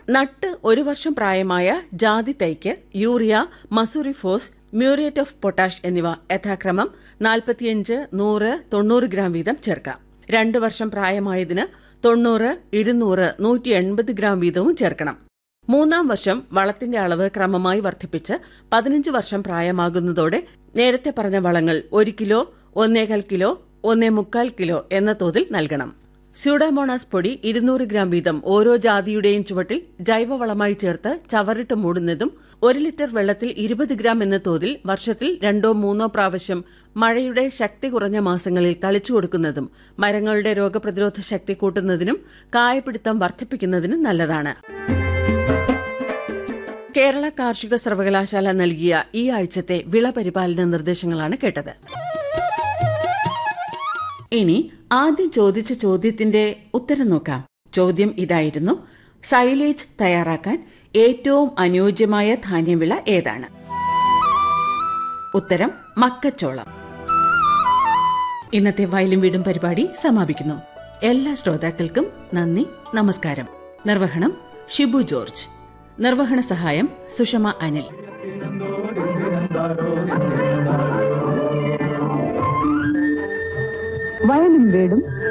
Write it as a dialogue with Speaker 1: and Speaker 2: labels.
Speaker 1: നട്ട് ഒരു വർഷം പ്രായമായ ജാതി തൈക്ക് യൂറിയ മസൂറിഫോസ് മ്യൂറേറ്റ് ഓഫ് പൊട്ടാഷ് എന്നിവ യഥാക്രമം നാൽപ്പത്തിയഞ്ച് നൂറ് തൊണ്ണൂറ് ഗ്രാം വീതം ചേർക്കാം രണ്ടു വർഷം പ്രായമായതിന് തൊണ്ണൂറ് ഇരുന്നൂറ് നൂറ്റി എൺപത് ഗ്രാം വീതവും ചേർക്കണം മൂന്നാം വർഷം വളത്തിന്റെ അളവ് ക്രമമായി വർദ്ധിപ്പിച്ച് പതിനഞ്ച് വർഷം പ്രായമാകുന്നതോടെ നേരത്തെ പറഞ്ഞ വളങ്ങൾ ഒരു കിലോ ഒന്നേകാൽ കിലോ ഒന്നേ മുക്കാൽ കിലോ എന്ന തോതിൽ നൽകണം സ്യൂഡാമോണാസ് പൊടി ഇരുന്നൂറ് ഗ്രാം വീതം ഓരോ ജാതിയുടെയും ചുവട്ടിൽ ജൈവവളമായി ചേർത്ത് ചവറിട്ട് മൂടുന്നതും ഒരു ലിറ്റർ വെള്ളത്തിൽ ഇരുപത് ഗ്രാം എന്ന തോതിൽ വർഷത്തിൽ രണ്ടോ മൂന്നോ പ്രാവശ്യം മഴയുടെ ശക്തി കുറഞ്ഞ മാസങ്ങളിൽ തളിച്ചു കൊടുക്കുന്നതും മരങ്ങളുടെ രോഗപ്രതിരോധ ശക്തി കൂട്ടുന്നതിനും കായപിടുത്തം വർദ്ധിപ്പിക്കുന്നതിനും നല്ലതാണ് കേരള കാർഷിക സർവകലാശാല നൽകിയ ഈ ആഴ്ചത്തെ വിള പരിപാലന നിർദ്ദേശങ്ങളാണ് കേട്ടത് ഇനി ആദ്യം ചോദിച്ച ചോദ്യത്തിന്റെ ഉത്തരം നോക്കാം ചോദ്യം ഇതായിരുന്നു സൈലേജ് തയ്യാറാക്കാൻ ഏറ്റവും അനുയോജ്യമായ ധാന്യവിള ഏതാണ് ഉത്തരം മക്കച്ചോളം ഇന്നത്തെ വയലും വീടും പരിപാടി സമാപിക്കുന്നു എല്ലാ ശ്രോതാക്കൾക്കും നന്ദി നമസ്കാരം നിർവഹണം ഷിബു ജോർജ് നിർവഹണ സഹായം സുഷമ അനിൽ
Speaker 2: വയലും വീടും